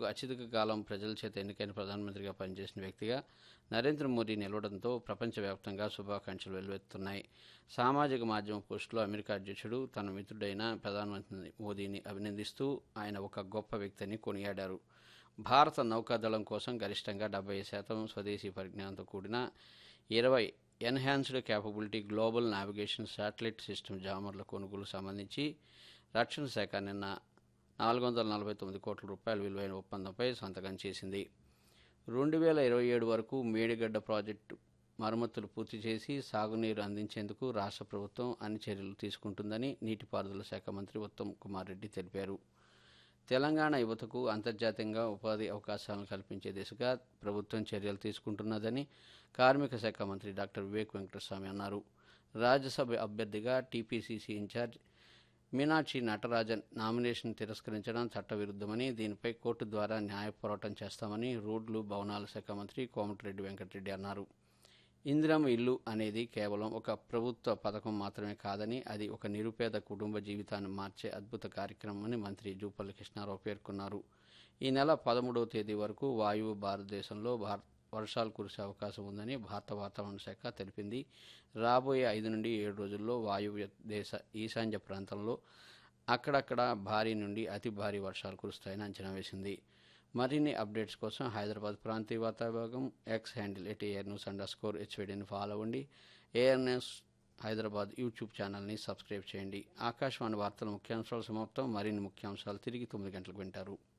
భారత్కు అత్యధిక కాలం ప్రజల చేత ఎన్నికైన ప్రధానమంత్రిగా పనిచేసిన వ్యక్తిగా నరేంద్ర మోదీ నిలవడంతో ప్రపంచవ్యాప్తంగా శుభాకాంక్షలు వెల్లువెత్తున్నాయి సామాజిక మాధ్యమ పోస్టులో అమెరికా అధ్యక్షుడు తన మిత్రుడైన ప్రధానమంత్రి మోదీని అభినందిస్తూ ఆయన ఒక గొప్ప వ్యక్తిని కొనియాడారు భారత నౌకాదళం కోసం గరిష్టంగా డెబ్బై శాతం స్వదేశీ పరిజ్ఞానంతో కూడిన ఇరవై enhanced capability global navigation satellite system జామర్ల కొనుగోలు సంబంధించి రక్షణ శాఖ నిన్న నాలుగు వందల నలభై తొమ్మిది కోట్ల రూపాయల విలువైన ఒప్పందంపై సంతకం చేసింది రెండు వేల ఇరవై ఏడు వరకు మేడిగడ్డ ప్రాజెక్టు మరమ్మతులు పూర్తి చేసి సాగునీరు అందించేందుకు రాష్ట్ర ప్రభుత్వం అన్ని చర్యలు తీసుకుంటుందని నీటిపారుదల శాఖ మంత్రి ఉత్తమ్ కుమార్ రెడ్డి తెలిపారు తెలంగాణ యువతకు అంతర్జాతీయంగా ఉపాధి అవకాశాలను కల్పించే దిశగా ప్రభుత్వం చర్యలు తీసుకుంటున్నదని కార్మిక శాఖ మంత్రి డాక్టర్ వివేక్ వెంకటస్వామి అన్నారు రాజ్యసభ అభ్యర్థిగా TPCC in charge Meenakshi Natarajan nomination తిరస్కరించడం చట్టవిరుద్ధమని దీనిపై కోర్టు ద్వారా న్యాయ పోరాటం చేస్తామని రోడ్లు భవనాల శాఖ మంత్రి కోమటిరెడ్డి వెంకటరెడ్డి అన్నారు ఇందిరమ్మ ఇల్లు అనేది కేవలం ఒక ప్రభుత్వ పథకం మాత్రమే కాదని అది ఒక నిరుపేద కుటుంబ జీవితాన్ని మార్చే అద్భుత కార్యక్రమం అని మంత్రి జూపల్లి కృష్ణారావు పేర్కొన్నారు ఈ నెల పదమూడవ తేదీ వరకు వాయువు భారతదేశంలో భారత వర్షాలు కురిసే అవకాశం ఉందని భారత వాతావరణ శాఖ తెలిపింది రాబోయే ఐదు నుండి ఏడు రోజుల్లో వాయువ్య దేశ ఈశాన్య ప్రాంతంలో అక్కడక్కడ భారీ నుండి అతి భారీ వర్షాలు కురుస్తాయని అంచనా వేసింది మరిన్ని అప్డేట్స్ కోసం హైదరాబాద్ ప్రాంతీయ వాతావరణం X handle at AIR news underscore హెచ్వీడీని ఫాలో అవ్వండి ఏఆర్ న్యూస్ హైదరాబాద్ యూట్యూబ్ ఛానల్ని సబ్స్క్రైబ్ చేయండి ఆకాశవాణి వార్తల ముఖ్యాంశాలు సమాప్తం మరిన్ని ముఖ్యాంశాలు తిరిగి తొమ్మిది గంటలకు వింటారు